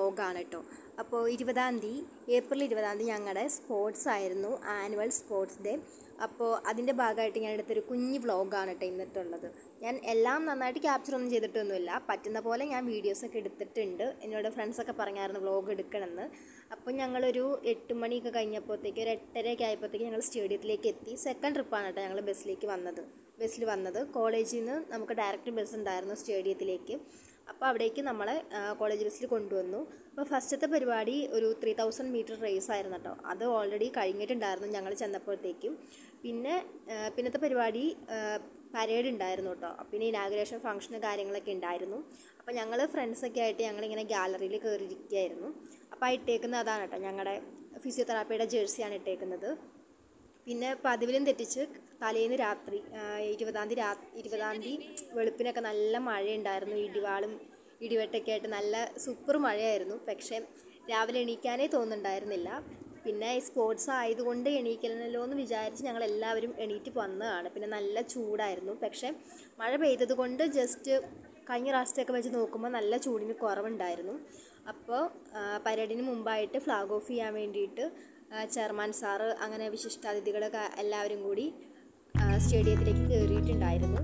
വ്ളോഗാണ് കേട്ടോ അപ്പോൾ ഇരുപതാം തീയതി ഏപ്രിൽ ഇരുപതാം തീയതി ഞങ്ങളുടെ സ്പോർട്സ് ആയിരുന്നു ആനുവൽ സ്പോർട്സ് ഡേ അപ്പോൾ അതിൻ്റെ ഭാഗമായിട്ട് ഞാൻ എടുത്തൊരു കുഞ്ഞ് വ്ളോഗാണ് കേട്ടോ ഇന്നിട്ടുള്ളത് ഞാൻ എല്ലാം നന്നായിട്ട് ക്യാപ്ചർ ഒന്നും ചെയ്തിട്ടൊന്നുമില്ല പറ്റുന്ന പോലെ ഞാൻ വീഡിയോസൊക്കെ എടുത്തിട്ടുണ്ട് എന്നോട് ഫ്രണ്ട്സൊക്കെ പറഞ്ഞായിരുന്നു വ്ളോഗ് എടുക്കണമെന്ന് അപ്പോൾ ഞങ്ങളൊരു എട്ട് മണിയൊക്കെ കഴിഞ്ഞപ്പോഴത്തേക്ക് ഒരു എട്ടരയൊക്കെ ആയപ്പോഴത്തേക്ക് ഞങ്ങൾ സ്റ്റേഡിയത്തിലേക്ക് എത്തി സെക്കൻഡ് ട്രിപ്പാണ് കേട്ടോ ഞങ്ങൾ ബസ്സിലേക്ക് വന്നത് ബസ്സിൽ വന്നത് കോളേജിൽ നിന്ന് നമുക്ക് ഡയറക്റ്റ് ബസ് ഉണ്ടായിരുന്നു സ്റ്റേഡിയത്തിലേക്ക് അപ്പോൾ അവിടേക്ക് നമ്മളെ ആ, കോളേജ് ബസ്സിൽ കൊണ്ടുവന്നു അപ്പോൾ ഫസ്റ്റത്തെ പരിപാടി ഒരു ത്രീ തൗസൻഡ് മീറ്റർ റേസ് ആയിരുന്നു കേട്ടോ അത് ഓൾറെഡി കഴിഞ്ഞിട്ടുണ്ടായിരുന്നു ഞങ്ങൾ ചെന്നപ്പോഴത്തേക്കും പിന്നെ ആ, പിന്നത്തെ പരിപാടി പരേഡ് ഉണ്ടായിരുന്നു കേട്ടോ പിന്നെ ഇനാഗുറേഷൻ ഫംഗ്ഷന് കാര്യങ്ങളൊക്കെ ഉണ്ടായിരുന്നു അപ്പോൾ ഞങ്ങൾ ഫ്രണ്ട്സൊക്കെ ആയിട്ട് ഞങ്ങളിങ്ങനെ ഗാലറിയിൽ കയറിയിരിക്കുകയായിരുന്നു അപ്പോൾ ആ ഇട്ടേക്കുന്നത് അതാണ് കേട്ടോ ഞങ്ങളുടെ ഫിസിയോതെറാപ്പിയുടെ ജേഴ്സിയാണ് ഇട്ടേക്കുന്നത് പിന്നെ പതിവിലും തെറ്റിച്ച് തലേന്ന് രാത്രി ആ, ഇരുപതാം തീയതി രാ ഇരുപതാം തീയതി വെളുപ്പിനൊക്കെ നല്ല മഴയുണ്ടായിരുന്നു ഇടിവാളും ഇടിവെട്ടൊക്കെ ആയിട്ട് നല്ല സൂപ്പർ മഴയായിരുന്നു പക്ഷേ രാവിലെ എണീക്കാനേ തോന്നുന്നുണ്ടായിരുന്നില്ല പിന്നെ ഈ സ്പോർട്സ് ആയതുകൊണ്ട് എണീക്കണമല്ലോ എന്ന് വിചാരിച്ച് ഞങ്ങൾ എല്ലാവരും എണീറ്റ് വന്നതാണ് പിന്നെ നല്ല ചൂടായിരുന്നു പക്ഷേ മഴ പെയ്തത് കൊണ്ട് ജസ്റ്റ് കഴിഞ്ഞ പ്രാവശ്യത്തെയൊക്കെ വെച്ച് നോക്കുമ്പോൾ നല്ല ചൂടിന് കുറവുണ്ടായിരുന്നു അപ്പോൾ പരേഡിന് മുമ്പായിട്ട് ഫ്ലാഗ് ഓഫ് ചെയ്യാൻ വേണ്ടിയിട്ട് ആ, ചെയർമാൻ സാറ് അങ്ങനെ വിശിഷ്ടാതിഥികളൊക്കെ എല്ലാവരും കൂടി ആ, സ്റ്റേഡിയത്തിലേക്ക് കയറിയിട്ടുണ്ടായിരുന്നു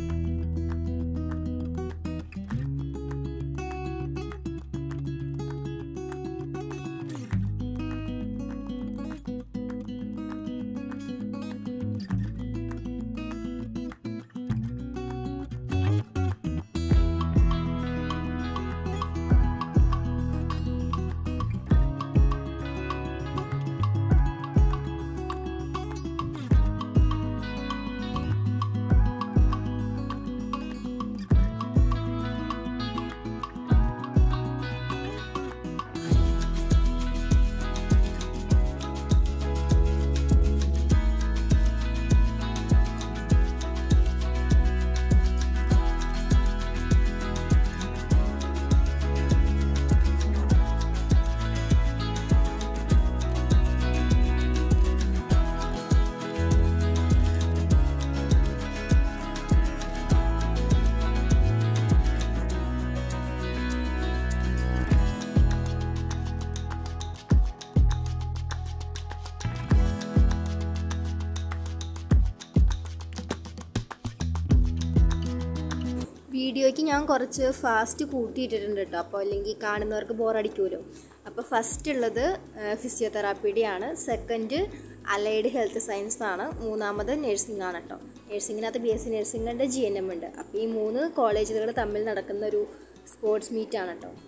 വീഡിയോയ്ക്ക് ഞാൻ കുറച്ച് ഫാസ്റ്റ് കൂട്ടിയിട്ടിട്ടുണ്ട് കേട്ടോ അപ്പോൾ അല്ലെങ്കിൽ കാണുന്നവർക്ക് ബോറടിക്കുമല്ലോ അപ്പോൾ ഫസ്റ്റ് ഉള്ളത് ഫിസിയോതെറാപ്പിയുടെ ആണ് സെക്കൻഡ് അലൈഡ് ഹെൽത്ത് സയൻസ് ആണ് മൂന്നാമത് നഴ്സിംഗ് ആണ് കേട്ടോ നഴ്സിങ്ങിനകത്ത് ബി എസ് സി നഴ്സിംഗ് ഉണ്ട് ജി എൻ എം ഉണ്ട് അപ്പോൾ ഈ മൂന്ന് കോളേജുകൾ തമ്മിൽ നടക്കുന്ന ഒരു സ്പോർട്സ് മീറ്റ് ആണ് കേട്ടോ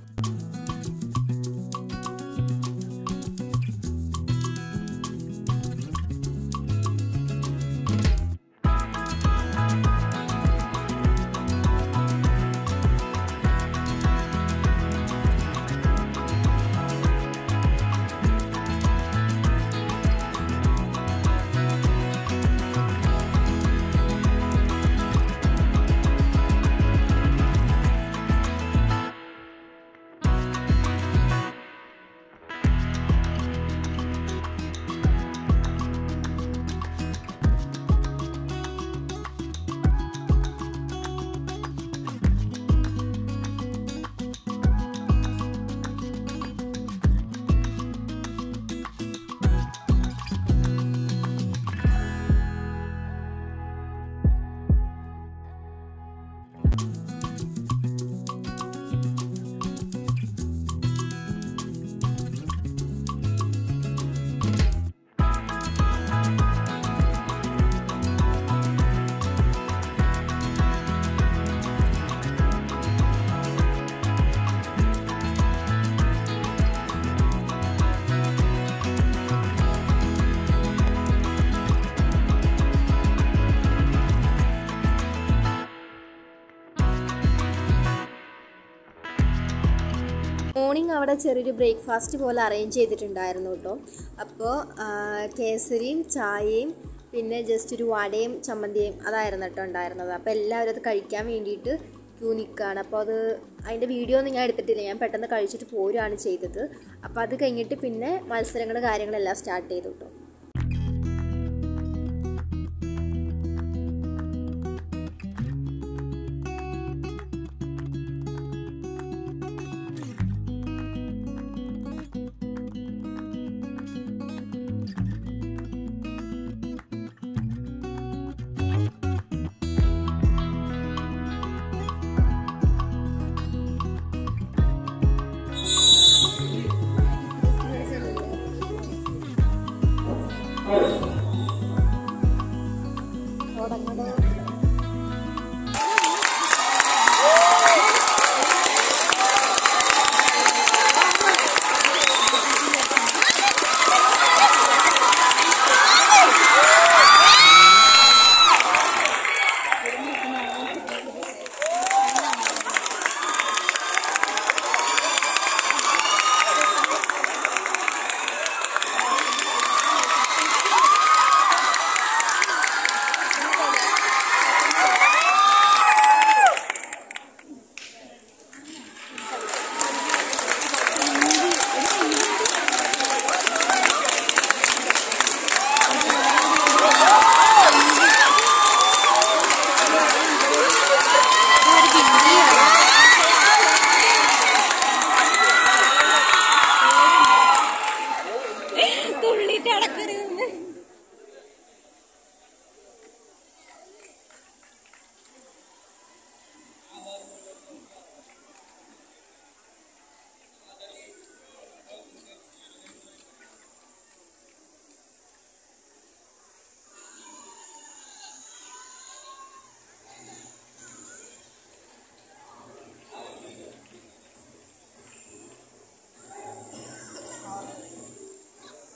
മോർണിംഗ് അവിടെ ചെറിയൊരു ബ്രേക്ക്ഫാസ്റ്റ് പോലെ അറേഞ്ച് ചെയ്തിട്ടുണ്ടായിരുന്നു കേട്ടോ അപ്പോൾ കേസരിയും ചായയും പിന്നെ ജസ്റ്റ് ഒരു വടയും ചമ്മന്തിയും അതായിരുന്നു കേട്ടോ ഉണ്ടായിരുന്നത് അപ്പോൾ എല്ലാവരും അത് കഴിക്കാൻ വേണ്ടിയിട്ട് ക്യൂ നിൽക്കുകയാണ് അപ്പോൾ അത് അതിൻ്റെ വീഡിയോ ഒന്നും ഞാൻ എടുത്തിട്ടില്ല ഞാൻ പെട്ടെന്ന് കഴിച്ചിട്ട് പോരുകയാണ് ചെയ്തത് അപ്പോൾ അത് കഴിഞ്ഞിട്ട് പിന്നെ മത്സരങ്ങൾ കാര്യങ്ങളെല്ലാം സ്റ്റാർട്ട് ചെയ്തു കേട്ടോ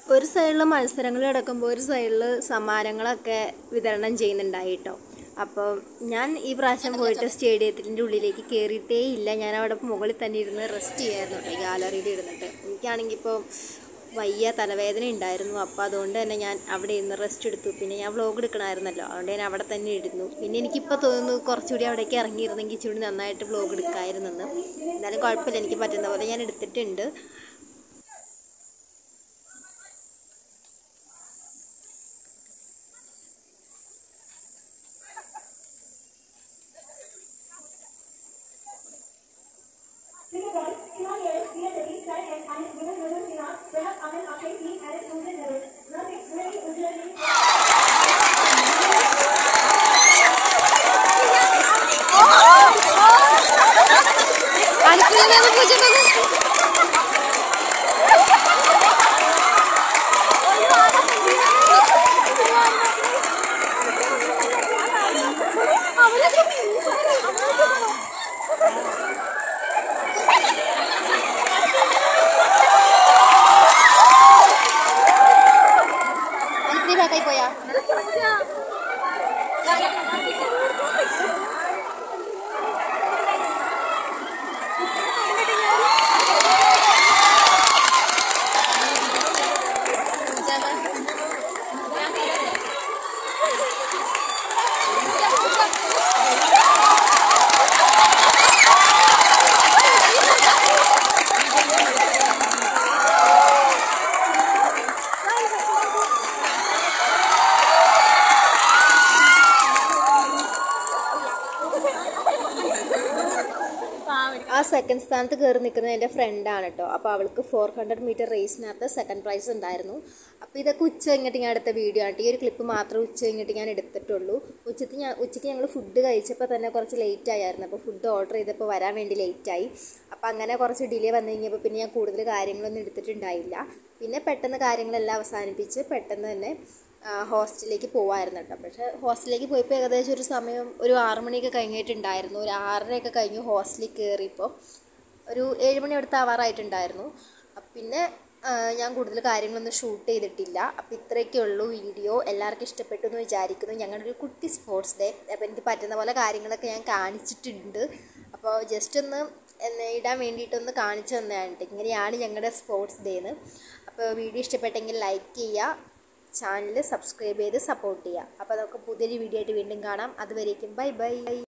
ഒരു സൈഡിൽ മത്സരങ്ങൾ കിടക്കുമ്പോൾ ഒരു സൈഡിൽ സമ്മാനങ്ങളൊക്കെ വിതരണം ചെയ്യുന്നുണ്ടായി കേട്ടോ അപ്പോൾ ഞാൻ ഈ പ്രാവശ്യം പോയിട്ട് സ്റ്റേഡിയത്തിൻ്റെ ഉള്ളിലേക്ക് കയറിയിട്ടേ ഇല്ല ഞാൻ അവിടെ മുകളിൽ തന്നെ ഇരുന്ന് റെസ്റ്റ് ചെയ്യായിരുന്നു കേട്ടോ ഗാലറിയിൽ ഇരുന്നിട്ട് എനിക്കാണെങ്കിൽ ഇപ്പോൾ വയ്യ തലവേദന ഉണ്ടായിരുന്നു അപ്പോൾ അതുകൊണ്ട് തന്നെ ഞാൻ അവിടെ ഇരുന്ന് റെസ്റ്റ് എടുത്തു പിന്നെ ഞാൻ വ്ലോഗ് എടുക്കണമായിരുന്നല്ലോ അതുകൊണ്ട് ഞാൻ അവിടെ തന്നെ ഇരുന്നു പിന്നെ എനിക്കിപ്പോൾ തോന്നുന്നു കുറച്ചുകൂടി അവിടേക്ക് ഇറങ്ങിയിരുന്നെങ്കിൽ ഇച്ചിരി നന്നായിട്ട് വ്ലോഗ് എടുക്കാമായിരുന്നെന്ന് എന്നാലും കുഴപ്പമില്ല എനിക്ക് പറ്റുന്ന പോലെ ഞാൻ എടുത്തിട്ടുണ്ട് മനസ്സിൽ ബാക്കായി പോയാ ആ സെക്കൻഡ് സ്ഥാനത്ത് കയറി നിൽക്കുന്നത് എൻ്റെ ഫ്രണ്ടാണ് കേട്ടോ അപ്പോൾ അവൾക്ക് ഫോർ ഹൺഡ്രഡ് മീറ്റർ റേസിനകത്ത് സെക്കൻഡ് പ്രൈസ് ഉണ്ടായിരുന്നു അപ്പോൾ ഇതൊക്കെ ഉച്ച കഴിഞ്ഞിട്ട് ഞാൻ എടുത്ത വീഡിയോ ആണ് ഈ ഒരു ക്ലിപ്പ് മാത്രമേ ഉച്ച കഴിഞ്ഞിട്ട് ഞാൻ എടുത്തിട്ടുള്ളൂ ഉച്ചയ്ക്ക് ഞാൻ ഉച്ചയ്ക്ക് ഞങ്ങൾ ഫുഡ് കഴിച്ചപ്പോൾ തന്നെ കുറച്ച് ലേറ്റ് ആയിരുന്നു അപ്പോൾ ഫുഡ് ഓർഡർ ചെയ്തപ്പോൾ വരാൻ വേണ്ടി ലേറ്റായി അപ്പോൾ അങ്ങനെ കുറച്ച് ഡിലേ വന്നു കഴിഞ്ഞപ്പോൾ പിന്നെ ഞാൻ കൂടുതൽ കാര്യങ്ങളൊന്നും എടുത്തിട്ടുണ്ടായില്ല പിന്നെ പെട്ടെന്ന് കാര്യങ്ങളെല്ലാം അവസാനിപ്പിച്ച് പെട്ടെന്ന് തന്നെ ഹോസ്റ്റലിലേക്ക് പോവായിരുന്നു കേട്ടോ പക്ഷേ ഹോസ്റ്റലിലേക്ക് പോയപ്പോൾ ഏകദേശം ഒരു സമയം ഒരു ആറ് മണിയൊക്കെ കഴിഞ്ഞിട്ടുണ്ടായിരുന്നു ഒരു ആറരയൊക്കെ കഴിഞ്ഞു ഹോസ്റ്റലിൽ കയറിയപ്പോൾ ഒരു ഏഴ് മണി അടുത്ത് ആവാറായിട്ടുണ്ടായിരുന്നു അപ്പം പിന്നെ ആ, ഞാൻ കൂടുതൽ കാര്യങ്ങളൊന്നും ഷൂട്ട് ചെയ്തിട്ടില്ല അപ്പോൾ ഇത്രയൊക്കെ ഉള്ളൂ വീഡിയോ എല്ലാവർക്കും ഇഷ്ടപ്പെട്ടു എന്ന് വിചാരിക്കുന്നു ഞങ്ങളുടെ ഒരു കുട്ടി സ്പോർട്സ് ഡേ അപ്പോൾ എനിക്ക് പറ്റുന്ന പോലെ കാര്യങ്ങളൊക്കെ ഞാൻ കാണിച്ചിട്ടുണ്ട് അപ്പോൾ ജസ്റ്റ് ഒന്ന് എന്നെ ഇടാൻ വേണ്ടിയിട്ടൊന്ന് കാണിച്ചു തന്നതാണ് ഇങ്ങനെയാണ് ഞങ്ങളുടെ സ്പോർട്സ് ഡേ എന്ന് അപ്പോൾ വീഡിയോ ഇഷ്ടപ്പെട്ടെങ്കിൽ ലൈക്ക് ചെയ്യുക ചാനൽ സബ്സ്ക്രൈബ് ചെയ്ത് സപ്പോർട്ട് ചെയ്യുക അപ്പോൾ നമുക്ക് പുതിയൊരു വീഡിയോ ആയിട്ട് വീണ്ടും കാണാം അതുവരേക്കും ബൈ ബൈ